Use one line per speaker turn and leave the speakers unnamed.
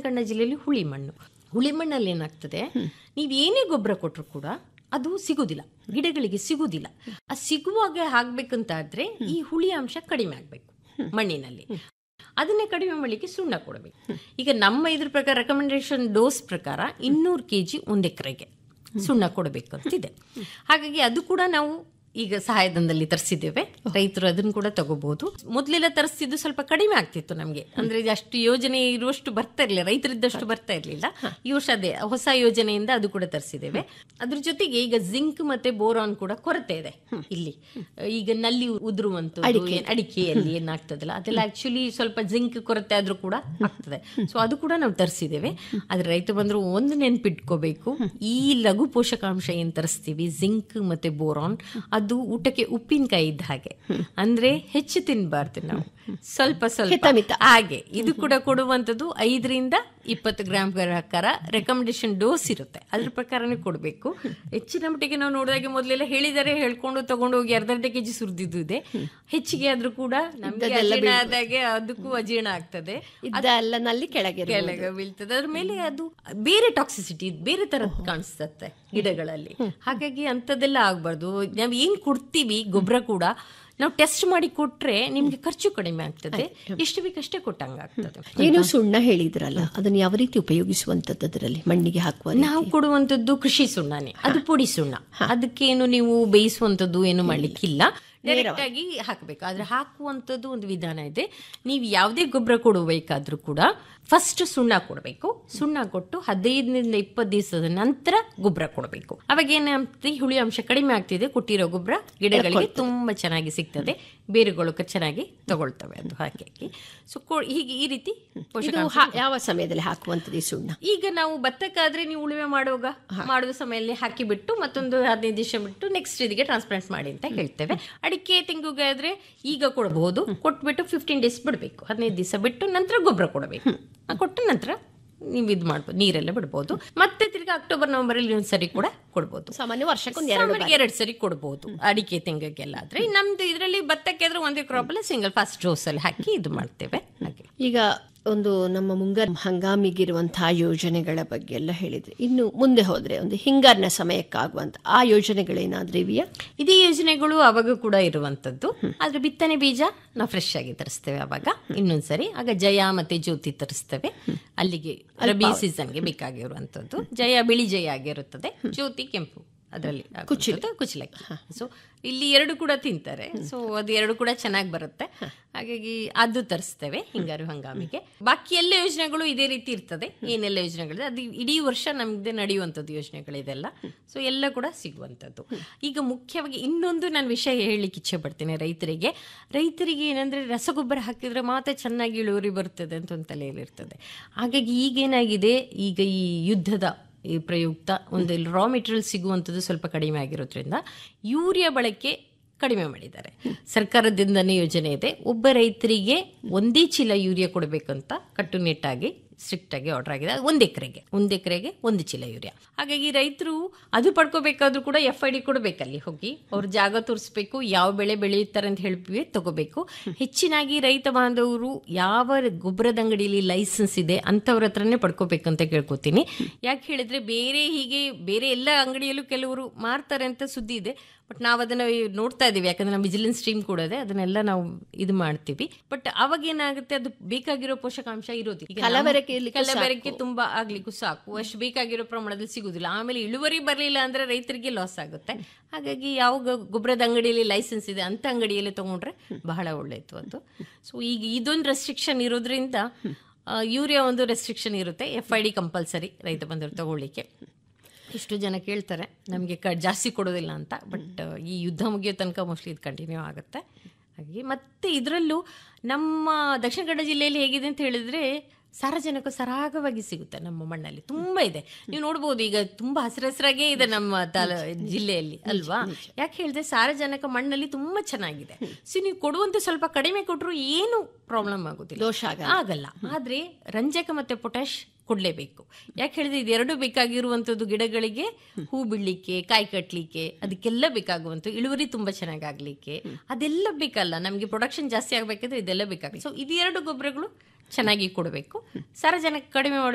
ಕನ್ನಡ ಜಿಲ್ಲೆಯಲ್ಲಿ ಹುಳಿ ಮಣ್ಣು ಹುಳಿ ಮಣ್ಣಲ್ಲಿ ಏನಾಗ್ತದೆ ನೀವು ಏನೇ ಗೊಬ್ಬರ ಕೊಟ್ಟರು ಕೂಡ ಅದು ಸಿಗುದಿಲ್ಲ ಗಿಡಗಳಿಗೆ ಸಿಗುದಿಲ್ಲ ಆ ಸಿಗುವಾಗ ಆಗ್ಬೇಕಂತ ಆದ್ರೆ ಈ ಹುಳಿ ಅಂಶ ಕಡಿಮೆ ಆಗ್ಬೇಕು ಮಣ್ಣಿನಲ್ಲಿ ಅದನ್ನೇ ಕಡಿಮೆ ಮಾಡಲಿಕ್ಕೆ ಸುಣ್ಣ ಕೊಡಬೇಕು ಈಗ ನಮ್ಮ ಇದ್ರ ಪ್ರಕಾರ ರೆಕಮೆಂಡೇಶನ್ ಡೋಸ್ ಪ್ರಕಾರ ಇನ್ನೂರು ಕೆ ಜಿ ಒಂದು ಎಕರೆಗೆ ಸುಣ್ಣ ಕೊಡಬೇಕು ಅಂತಿದೆ ಹಾಗಾಗಿ ಅದು ಕೂಡ ನಾವು ಈಗ ಸಹಾಯಧನದಲ್ಲಿ ತರಿಸಿದ್ದೇವೆ ರೈತರು ಅದನ್ನು ಕೂಡ ತಗೋಬಹುದು ಮೊದಲೆಲ್ಲ ತರಿಸ್ತಿದ್ದು ಸ್ವಲ್ಪ ಕಡಿಮೆ ಆಗ್ತಿತ್ತು ನಮಗೆ ಅಂದ್ರೆ ಇದು ಅಷ್ಟು ಯೋಜನೆ ಇರುವಷ್ಟು ಬರ್ತಾ ಇರಲಿಲ್ಲ ರೈತರಿದ್ದಷ್ಟು ಬರ್ತಾ ಇರಲಿಲ್ಲ ಈ ವರ್ಷ ಅದೇ ಹೊಸ ಯೋಜನೆಯಿಂದ ಅದು ಕೂಡ ತರಿಸಿದ್ದೇವೆ ಅದ್ರ ಜೊತೆಗೆ ಈಗ ಜಿಂಕ್ ಮತ್ತೆ ಬೋರಾನ್ ಕೂಡ ಕೊರತೆ ಇದೆ ಇಲ್ಲಿ ಈಗ ನಲ್ಲಿ ಉದುರುವಂತದ್ದು ಏನ್- ಅಡಿಕೆಯಲ್ಲಿ ಏನಾಗ್ತದಲ್ಲ ಅದೆಲ್ಲ ಆಕ್ಚುಲಿ ಸ್ವಲ್ಪ ಜಿಂಕ್ ಕೊರತೆ ಆದ್ರೂ ಕೂಡ ಆಗ್ತದೆ ಸೊ ಅದು ಕೂಡ ನಾವು ತರಿಸಿದ್ದೇವೆ ಆದ್ರೆ ರೈತ ಬಂದ್ರು ಒಂದು ನೆನ್ಪಿಟ್ಕೋಬೇಕು ಈ ಲಘು ಪೋಷಕಾಂಶ ಏನ್ ತರಿಸ್ತೀವಿ ಜಿಂಕ್ ಮತ್ತೆ ಬೋರಾನ್ ಅದು ಊಟಕ್ಕೆ ಉಪ್ಪಿನಕಾಯಿ ಇದ್ದ ಹಾಗೆ ಅಂದ್ರೆ ಹೆಚ್ಚು ತಿನ್ಬಾರ್ದು ನಾವು ಸ್ವಲ್ಪ ಸ್ವಲ್ಪ
ಹಿತಮಿತ.
ಹಾಗೆ ಇದು ಕೂಡ ಕೊಡುವಂಥದ್ದು ಐದರಿಂದ ಇಪ್ಪತ್ತು ಗ್ರಾಮ್ ಪ್ರಕಾರ ರೆಕಮೆಂಡೇಶನ್ ಡೋಸ್ ಇರುತ್ತೆ ಅದ್ರ ಪ್ರಕಾರನೇ ಕೊಡಬೇಕು ಹೆಚ್ಚಿನ ಮಟ್ಟಿಗೆ ನಾವು ನೋಡಿದಾಗೆ ಮೊದಲೆಲ್ಲ ಹೇಳಿದರೆ ಹೇಳ್ಕೊಂಡು ತಗೊಂಡು ಹೋಗಿ ಅರ್ಧ ಅರ್ಧ ಕೆಜಿ ಸುರಿದಿದ್ದು ಇದೆ ಹೆಚ್ಚಿಗೆ ಆದ್ರೂ ಕೂಡ ನಮ್ಗೆ ಅಜೀರ್ಣ ಆದಾಗೆ ಅದಕ್ಕೂ ಅಜೀರ್ಣ ಆಗ್ತದೆ
ಇದ್ದ ಎಲ್ಲ ನಲ್ಲಿ ಕೆಳಗೆ
ಕೆಳಗೆ ಬೀಳ್ತದೆ ಅದ್ರ ಮೇಲೆ ಅದು ಬೇರೆ ಟಾಕ್ಸಿಸಿಟಿ ಬೇರೆ ತರ ಕಾಣಿಸ್ತತ್ತೆ ಗಿಡಗಳಲ್ಲಿ ಹಾಗಾಗಿ ಅಂತದೆಲ್ಲ ಆಗ್ಬಾರ್ದು ನಾವ್ ಏನ್ ಕೊಡ್ತೀವಿ ಗೊಬ್ಬರ ಕೂಡ ನಾವು ಟೆಸ್ಟ್ ಮಾಡಿ ಕೊಟ್ರೆ ನಿಮ್ಗೆ ಖರ್ಚು ಕಡಿಮೆ ಆಗ್ತದೆ ಎಷ್ಟು ಬೇಕಷ್ಟೇ ಕೊಟ್ಟಂಗ ಆಗ್ತದೆ
ಏನು ಸುಣ್ಣ ಹೇಳಿದ್ರಲ್ಲ ಅದನ್ನು ಯಾವ ರೀತಿ ಉಪಯೋಗಿಸುವಂತದ್ದು ಅದರಲ್ಲಿ ಮಣ್ಣಿಗೆ ಹಾಕುವ ರೀತಿ?
ನಾವು ಕೊಡುವಂತದ್ದು ಕೃಷಿ ಸುಣ್ಣನೇ ಅದು ಪುಡಿ ಸುಣ್ಣ ಅದಕ್ಕೇನು ನೀವು ಬೇಯಿಸುವಂತದ್ದು ಏನು ಮಾಡ್ಲಿಕ್ಕಿಲ್ಲ ಡೈರೆಕ್ಟ್ ಆಗಿ ಹಾಕಬೇಕು ಆದ್ರೆ ಹಾಕುವಂಥದ್ದು ಒಂದು ವಿಧಾನ ಇದೆ ನೀವು ಯಾವುದೇ ಗೊಬ್ಬರ ಕೊಡಬೇಕಾದ್ರೂ ಕೂಡ ಫಸ್ಟ್ ಸುಣ್ಣ ಕೊಡಬೇಕು ಸುಣ್ಣ ಕೊಟ್ಟು ಹದಿನೈದರಿಂದ ಇಪ್ಪತ್ತು ದಿವಸದ ನಂತರ ಗೊಬ್ಬರ ಕೊಡಬೇಕು ಅವಾಗ ಏನಾಗ್ತದೆ ಹುಳಿ ಅಂಶ ಕಡಿಮೆ ಆಗ್ತಿದೆ ಕೊಟ್ಟಿರೋ ಗೊಬ್ಬರ ಗಿಡಗಳಿಗೆ ತುಂಬಾ ಚೆನ್ನಾಗಿ ಸಿಗ್ತದೆ ಬೇರುಗಳು ಕ- ಚೆನ್ನಾಗಿ ತಗೊಳ್ತವೆ ಅದು ಹಾಗಾಗಿ ಸೊ ಹೀಗೆ ಈ ರೀತಿ
ಇದು
ಪೋಷಕಾಂಶ
ಹಾ- ಯಾವ ಸಮಯದಲ್ಲಿ ಹಾಕುವಂತದ್ದು ಈ ಸುಣ್ಣ
ಈಗ ನಾವು ಭತ್ತಕ್ಕಾದ್ರೆ ನೀವು ಉಳುಮೆ ಮಾಡುವಾಗ ಮಾಡುವ ಸಮಯದಲ್ಲಿ ಹಾಕಿಬಿಟ್ಟು ಮತ್ತೊಂದು ಹದಿನೈದು ದಿವಸ ಬಿಟ್ಟು ನೆಕ್ಸ್ಟ್ ಇದಕ್ಕೆ ಟ್ರಾನ್ಸ್ಪ್ಲಾಂಟ್ ಮಾಡಿ ಅಂತ ಹೇಳ್ತೇವೆ ಅಡಿಕೆ ತೆಂಗುಗೆ ಆದ್ರೆ ಈಗ ಕೊಡಬಹುದು ಕೊಟ್ಬಿಟ್ಟು ಫಿಫ್ಟೀನ್ ಡೇಸ್ ಬಿಡಬೇಕು ಹದಿನೈದು ದಿವಸ ಬಿಟ್ಟು ನಂತರ ಗೊಬ್ಬರ ಕೊಡಬೇಕು ಆ ಕೊಟ್ಟ ನಂತರ ನೀವು ಇದು ಮಾಡ್ಬೋದು ನೀರೆಲ್ಲ ಬಿಡ್ಬೋದು ಮತ್ತೆ ತಿರ್ಗಿ ಅಕ್ಟೋಬರ್ ನವೆಂಬರ್ ಅಲ್ಲಿ ಒಂದು ಸರಿ ಕೂಡ ಕೊಡ್ಬೋದು
ಸಾಮಾನ್ಯ ವರ್ಷಕ್ಕೊಂದು ಎರಡು
ಸಾಮಾನ್ಯ ಎರಡು ಸರಿ ಕೊಡ್ಬೋದು ಅಡಿಕೆ ತೆಂಗಕ್ಕೆಲ್ಲ ಆದ್ರೆ ನಮ್ದು ಇದರಲ್ಲಿ ಭತ್ತಕ್ಕೆ ಆದ್ರೆ ಒಂದೇ ಕ್ರಾಪ್ ಅಲ್ಲಿ ಸಿಂಗಲ್ ಫಸ್ಟ್ ಡೋಸ್ ಅಲ್ಲಿ ಹಾಕಿ ಇದು ಮಾಡ್ತೇವೆ ಹಾಗೆ
ಈಗ ಒಂದು ನಮ್ಮ ಮುಂಗಾರು ಹಂಗಾಮಿಗಿರುವಂತಹ ಯೋಜನೆಗಳ ಬಗ್ಗೆ ಎಲ್ಲ ಹೇಳಿದ್ರಿ ಇನ್ನು ಮುಂದೆ ಹೋದ್ರೆ ಒಂದು ಹಿಂಗಾರಿನ ಸಮಯಕ್ಕಾಗುವಂತ ಆ ಯೋಜನೆಗಳೇನಾದ್ರೂ ಇವೆಯಾ
ಇದೇ ಯೋಜನೆಗಳು ಅವಾಗ ಕೂಡ ಇರುವಂತದ್ದು ಆದ್ರೆ ಬಿತ್ತನೆ ಬೀಜ ನಾವು ಫ್ರೆಶ್ ಆಗಿ ತರಿಸ್ತೇವೆ ಅವಾಗ ಇನ್ನೊಂದ್ಸರಿ ಆಗ ಜಯ ಮತ್ತೆ ಜ್ಯೋತಿ ತರಿಸ್ತೇವೆ ಅಲ್ಲಿಗೆ ರಬಿ ಸೀಸನ್ಗೆ ಬೇಕಾಗಿರುವಂತದ್ದು ಜಯ ಬಿಳಿ ಜಯ ಆಗಿರುತ್ತದೆ ಜ್ಯೋತಿ ಕೆಂಪು ಅದರಲ್ಲಿ ಆಗುವಂಥದ್ದು ಕುಚಲಕ್ಕಿ ಸೊ ಇಲ್ಲಿ ಎರಡು ಕೂಡ ತಿಂತಾರೆ ಸೊ ಅದು ಎರಡು ಕೂಡ ಚೆನ್ನಾಗಿ ಬರುತ್ತೆ ಹಾಗಾಗಿ ಅದು ತರಿಸ್ತೇವೆ ಹಿಂಗಾರು ಹಂಗಾಮಿಗೆ ಬಾಕಿ ಎಲ್ಲ ಯೋಜನೆಗಳು ಇದೇ ರೀತಿ ಇರ್ತದೆ ಏನೆಲ್ಲ ಯೋಜನೆಗಳಿದೆ ಅದು ಇಡೀ ವರ್ಷ ನಮ್ದೆ ನಡೆಯುವಂಥದ್ದು ಯೋಜನೆಗಳಿದೆಲ್ಲ ಸೊ ಎಲ್ಲ ಕೂಡ ಸಿಗುವಂಥದ್ದು ಈಗ ಮುಖ್ಯವಾಗಿ ಇನ್ನೊಂದು ನಾನು ವಿಷಯ ಹೇಳಲಿಕ್ಕೆ ಇಚ್ಛೆ ಪಡ್ತೇನೆ ರೈತರಿಗೆ ರೈತರಿಗೆ ಏನಂದ್ರೆ ರಸಗೊಬ್ಬರ ಹಾಕಿದ್ರೆ ಮಾತ್ರ ಚೆನ್ನಾಗಿ ಇಳುವರಿ ಬರ್ತದೆ ಅಂತ ಒಂದು ತಲೆಯಲ್ಲಿರ್ತದೆ ಹಾಗಾಗಿ ಈಗೇನಾಗಿದೆ ಈಗ ಈ ಯುದ್ಧದ ಈ ಪ್ರಯುಕ್ತ ಒಂದು ರಾ ಮೆಟೀರಿಯಲ್ ಸಿಗುವಂಥದ್ದು ಸ್ವಲ್ಪ ಕಡಿಮೆ ಆಗಿರೋದ್ರಿಂದ ಯೂರಿಯಾ ಬಳಕೆ ಕಡಿಮೆ ಮಾಡಿದ್ದಾರೆ ಸರ್ಕಾರದಿಂದನೇ ಯೋಜನೆ ಇದೆ ಒಬ್ಬ ರೈತರಿಗೆ ಒಂದೇ ಚೀಲ ಯೂರಿಯಾ ಕೊಡಬೇಕಂತ ಕಟ್ಟುನಿಟ್ಟಾಗಿ ಸ್ಟ್ರಿಕ್ಟ್ ಆಗಿ ಆರ್ಡರ್ ಆಗಿದೆ ಅದು ಒಂದು ಎಕರೆಗೆ ಒಂದು ಎಕರೆಗೆ ಒಂದು ಚೀಲ ಯೂರಿಯಾ ಹಾಗಾಗಿ ರೈತರು ಅದು ಪಡ್ಕೋಬೇಕಾದ್ರೂ ಕೂಡ ಎಫ್ ಐ ಡಿ ಕೊಡಬೇಕಲ್ಲಿ ಹೋಗಿ ಅವ್ರ ಜಾಗ ತೋರಿಸ್ಬೇಕು ಯಾವ ಬೆಳೆ ಬೆಳೆಯುತ್ತಾರೆ ಅಂತ ಹೇಳಿ ತಗೋಬೇಕು ಹೆಚ್ಚಿನಾಗಿ ರೈತ ಬಾಂಧವರು ಯಾವ ಗೊಬ್ಬರದ ಅಂಗಡಿಯಲ್ಲಿ ಲೈಸೆನ್ಸ್ ಇದೆ ಅಂಥವ್ರ ಹತ್ರನೇ ಪಡ್ಕೋಬೇಕು ಅಂತ ಕೇಳ್ಕೊತೀನಿ ಯಾಕೆ ಹೇಳಿದ್ರೆ ಬೇರೆ ಹೀಗೆ ಬೇರೆ ಎಲ್ಲ ಅಂಗಡಿಯಲ್ಲೂ ಕೆಲವರು ಮಾರ್ತಾರೆ ಅಂತ ಸುದ್ದಿ ಇದೆ ಬಟ್ ನಾವು ಅದನ್ನ ನೋಡ್ತಾ ಇದೀವಿ ಯಾಕಂದ್ರೆ ನಮ್ಮ ವಿಜಿಲೆನ್ಸ್ ಟೀಮ್ ಕೂಡ ಇದೆ ಅದನ್ನೆಲ್ಲ ನಾವು ಇದು ಮಾಡ್ತೀವಿ ಬಟ್ ಅವಾಗ ಏನಾಗುತ್ತೆ ಅದು ಬೇಕಾಗಿರೋ ಪೋಷಕಾಂಶ ಇರೋದಿಲ್ಲ ಈಗ ನಮ್ಮ-
ಕಲಬೆರಕೆ ಇರ್ಲಿಕ್ಕೂ
ಕಲಬೆರಕೆ ತುಂಬಾ ಆಗ್ಲಿಕ್ಕೂ ಸಾಕು ಅಷ್ಟು ಬೇಕಾಗಿರೋ ಪ್ರಮಾಣದಲ್ಲಿ ಸಿಗುದಿಲ್ಲ ಆಮೇಲೆ ಇಳುವರಿ ಬರಲಿಲ್ಲ ಅಂದ್ರೆ ರೈತರಿಗೆ ಲಾಸ್ ಆಗುತ್ತೆ ಹಾಗಾಗಿ ಯಾವ ಗೊ- ಗೊಬ್ಬರದ ಅಂಗಡಿಯಲ್ಲಿ ಲೈಸೆನ್ಸ್ ಇದೆ ಅಂತ ಅಂಗಡಿಯಲ್ಲಿ ತಗೊಂಡ್ರೆ ಬಹಳ ಒಳ್ಳೆಯದು ಅದು ಸೊ ಈಗ ಇದೊಂದು ರೆಸ್ಟ್ರಿಕ್ಷನ್ ಇರೋದ್ರಿಂದ ಆ, ಯೂರಿಯಾ ಒಂದು ರೆಸ್ಟ್ರಿಕ್ಷನ್ ಇರುತ್ತೆ ಎಫ್ ಐ ಡಿ ಕಂಪಲ್ಸರಿ ರೈತ ಬಂದವರು ತಗೊಳ್ಳಿಕ್ಕೆ ಇಷ್ಟು ಜನ ಕೇಳ್ತಾರೆ ನಮಗೆ ಕ ಜಾಸ್ತಿ ಕೊಡೋದಿಲ್ಲ ಅಂತ ಬಟ್ ಈ ಯುದ್ಧ ಮುಗಿಯೋ ತನಕ ಮೋಸ್ಟ್ಲಿ ಇದು ಕಂಟಿನ್ಯೂ ಆಗುತ್ತೆ ಹಾಗೆ ಮತ್ತೆ ಇದರಲ್ಲೂ ನಮ್ಮ ದಕ್ಷಿಣ ಕನ್ನಡ ಜಿಲ್ಲೆಯಲ್ಲಿ ಹೇಗಿದೆ ಅಂತ ಹೇಳಿದ್ರೆ ಸಾರಜನಕ ಸರಾಗವಾಗಿ ಸಿಗುತ್ತೆ ನಮ್ಮ ಮಣ್ಣಲ್ಲಿ ತುಂಬಾ ಇದೆ ನೀವು ನೋಡ್ಬೋದು ಈಗ ತುಂಬಾ ಹಸಿರು ಹಸಿರಾಗೇ ಇದೆ ನಮ್ಮ ತಾಲ ಜಿಲ್ಲೆಯಲ್ಲಿ ಅಲ್ವಾ ಯಾಕೆ ಹೇಳಿದ್ರೆ ಸಾರಜನಕ ಮಣ್ಣಲ್ಲಿ ತುಂಬಾ ಚೆನ್ನಾಗಿದೆ ಸೊ ನೀವು ಕೊಡುವಂತೆ ಸ್ವಲ್ಪ ಕಡಿಮೆ ಕೊಟ್ಟರು ಏನು ಪ್ರಾಬ್ಲಮ್ ಆಗೋದಿಲ್ಲ
ದೋಷ ಆಗಲ್ಲ.
ಆಗಲ್ಲ ಆದ್ರೆ ರಂಜಕ ಮತ್ತೆ ಪೊಟ್ಯಾಶ್ ಕೊಡ್ಲೇಬೇಕು ಯಾಕೆ ಹೇಳಿದ್ರೆ ಇದೆರಡು ಬೇಕಾಗಿರುವಂತದ್ದು ಗಿಡಗಳಿಗೆ ಹೂ ಬಿಡ್ಲಿಕ್ಕೆ ಕಾಯಿ ಕಟ್ಲಿಕ್ಕೆ ಅದಕ್ಕೆಲ್ಲ ಬೇಕಾಗುವಂತ ಇಳುವರಿ ತುಂಬಾ ಚೆನ್ನಾಗಿ ಆಗ್ಲಿಕ್ಕೆ ಅದೆಲ್ಲ ಬೇಕಲ್ಲ ನಮ್ಗೆ ಪ್ರೊಡಕ್ಷನ್ ಜಾಸ್ತಿ ಆಗ್ಬೇಕಿದ್ರೆ ಇದೆಲ್ಲ ಬೇಕಾಗುತ್ತೆ ಸೊ ಇದೆರಡು ಗೊಬ್ಬರಗಳು ಚೆನ್ನಾಗಿ ಕೊಡಬೇಕು ಸಾರಜನಕ ಕಡಿಮೆ